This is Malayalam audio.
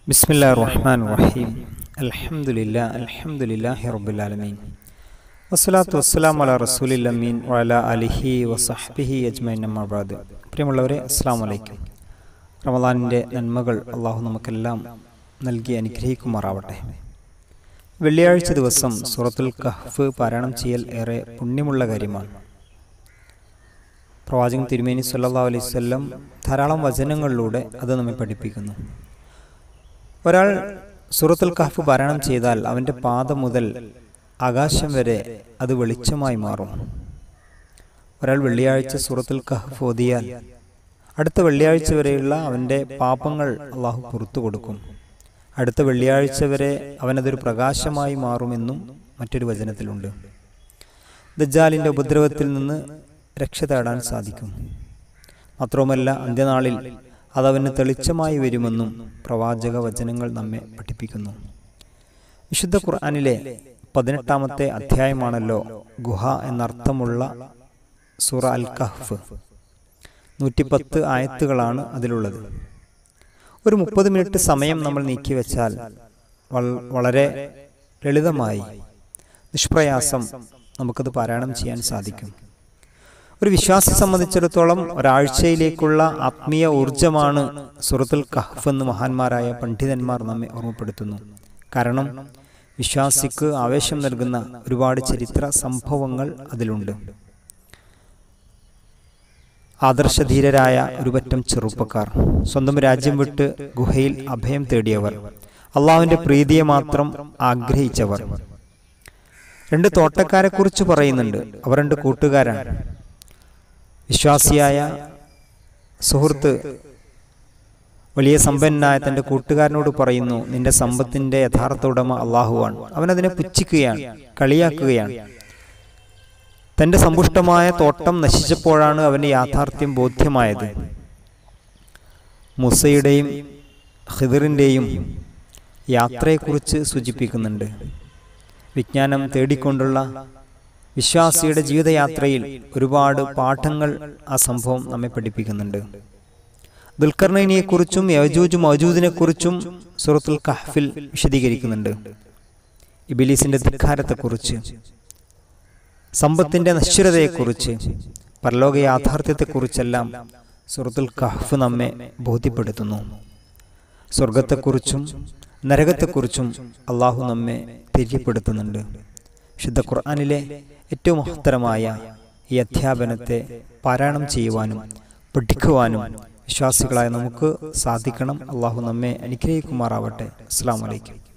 بسم الله الرحمن الرحيم الحمد لله الحمد لله رب العالمين വസ്സലാത്തു വസ്സലാം അല റസൂലിൽ അമീൻ വഅല അലിഹി വസഹ്ബിഹി അജ്മൈൻ അമ്മാബാദ് പ്രിയമുള്ളവരെ അസ്സാം വലൈക്കും റമദാനിൻ്റെ നന്മകൾ അള്ളാഹു നമുക്കെല്ലാം നൽകി അനുഗ്രഹിക്കുമാറാവട്ടെ വെള്ളിയാഴ്ച ദിവസം സൂറത്തുൽ കഹ്ഫ് പാരായണം ചെയ്യൽ ഏറെ പുണ്യമുള്ള കാര്യമാണ് പ്രവാചകൻ തിരുമേനി സല്ലാ അലൈഹി സ്വല്ലം ധാരാളം വചനങ്ങളിലൂടെ അത് നമ്മെ പഠിപ്പിക്കുന്നു ഒരാൾ സൂറത്തുൽ കഹ്ഫ് പാരായണം ചെയ്താൽ അവൻ്റെ പാദം മുതൽ ആകാശം വരെ അത് വെളിച്ചമായി മാറും ഒരാൾ വെള്ളിയാഴ്ച സൂറത്തുൽ കഹ്ഫ് ഓതിയാൽ അടുത്ത വെള്ളിയാഴ്ച വരെയുള്ള അവൻ്റെ പാപങ്ങൾ അള്ളാഹു പുറത്തു കൊടുക്കും അടുത്ത വെള്ളിയാഴ്ച വരെ അവനതൊരു പ്രകാശമായി മാറുമെന്നും മറ്റൊരു വചനത്തിലുണ്ട് ദജ്ജാലിൻ്റെ ഉപദ്രവത്തിൽ നിന്ന് രക്ഷ തേടാൻ സാധിക്കും മാത്രവുമല്ല അന്ത്യനാളിൽ അതവന് തെളിച്ചമായി വരുമെന്നും പ്രവാചക വചനങ്ങൾ നമ്മെ പഠിപ്പിക്കുന്നു വിശുദ്ധ ഖുർആാനിലെ പതിനെട്ടാമത്തെ അധ്യായമാണല്ലോ ഗുഹ എന്നർത്ഥമുള്ള സൂറ അൽ കഹ്ഫ് നൂറ്റിപ്പത്ത് ആയത്തുകളാണ് അതിലുള്ളത് ഒരു മുപ്പത് മിനിറ്റ് സമയം നമ്മൾ നീക്കിവെച്ചാൽ വളരെ ലളിതമായി നിഷ്പ്രയാസം നമുക്കത് പാരായണം ചെയ്യാൻ സാധിക്കും ഒരു വിശ്വാസി സംബന്ധിച്ചിടത്തോളം ഒരാഴ്ചയിലേക്കുള്ള ആത്മീയ ഊർജമാണ് സുറത്തുൽ കഹ്ഫ് എന്ന് മഹാന്മാരായ പണ്ഡിതന്മാർ നമ്മെ ഓർമ്മപ്പെടുത്തുന്നു കാരണം വിശ്വാസിക്ക് ആവേശം നൽകുന്ന ഒരുപാട് ചരിത്ര സംഭവങ്ങൾ അതിലുണ്ട് ആദർശധീരരായ ഒരു പറ്റം ചെറുപ്പക്കാർ സ്വന്തം രാജ്യം വിട്ട് ഗുഹയിൽ അഭയം തേടിയവർ അള്ളാഹുവിന്റെ പ്രീതിയെ മാത്രം ആഗ്രഹിച്ചവർ രണ്ട് തോട്ടക്കാരെ കുറിച്ച് പറയുന്നുണ്ട് അവർ രണ്ട് കൂട്ടുകാരാണ് വിശ്വാസിയായ സുഹൃത്ത് വലിയ സമ്പന്നനായ തൻ്റെ കൂട്ടുകാരനോട് പറയുന്നു നിന്റെ സമ്പത്തിന്റെ യഥാർത്ഥ ഉടമ അള്ളാഹുവാണ് അവനതിനെ പുച്ഛിക്കുകയാണ് കളിയാക്കുകയാണ് തന്റെ സമ്പുഷ്ടമായ തോട്ടം നശിച്ചപ്പോഴാണ് അവന് യാഥാർത്ഥ്യം ബോധ്യമായത് മുസയുടെയും ഹിദറിൻ്റെയും യാത്രയെക്കുറിച്ച് സൂചിപ്പിക്കുന്നുണ്ട് വിജ്ഞാനം തേടിക്കൊണ്ടുള്ള വിശ്വാസിയുടെ ജീവിതയാത്രയിൽ ഒരുപാട് പാഠങ്ങൾ ആ സംഭവം നമ്മെ പഠിപ്പിക്കുന്നുണ്ട് ദുൽഖർണയിനെക്കുറിച്ചും യജൂജ് മൗജൂദിനെക്കുറിച്ചും സുറത്തുൽ കഹ്ഫിൽ വിശദീകരിക്കുന്നുണ്ട് ഇബിലീസിന്റെ ധിക്കാരത്തെക്കുറിച്ച് സമ്പത്തിന്റെ നശ്വരതയെക്കുറിച്ച് പരലോക യാഥാർത്ഥ്യത്തെക്കുറിച്ചെല്ലാം സുറത്തുൽ കഹ്ഫ് നമ്മെ ബോധ്യപ്പെടുത്തുന്നു സ്വർഗത്തെക്കുറിച്ചും നരകത്തെക്കുറിച്ചും അള്ളാഹു നമ്മെ തെര്യപ്പെടുത്തുന്നുണ്ട് വിശുദ്ധ ഖുർആാനിലെ ഏറ്റവും മഹത്തരമായ ഈ അധ്യാപനത്തെ പാരായണം ചെയ്യുവാനും പഠിക്കുവാനും വിശ്വാസികളായ നമുക്ക് സാധിക്കണം അള്ളാഹു നമ്മെ അനുഗ്രഹിക്കുമാറാവട്ടെ അസ്സാം വലൈക്കും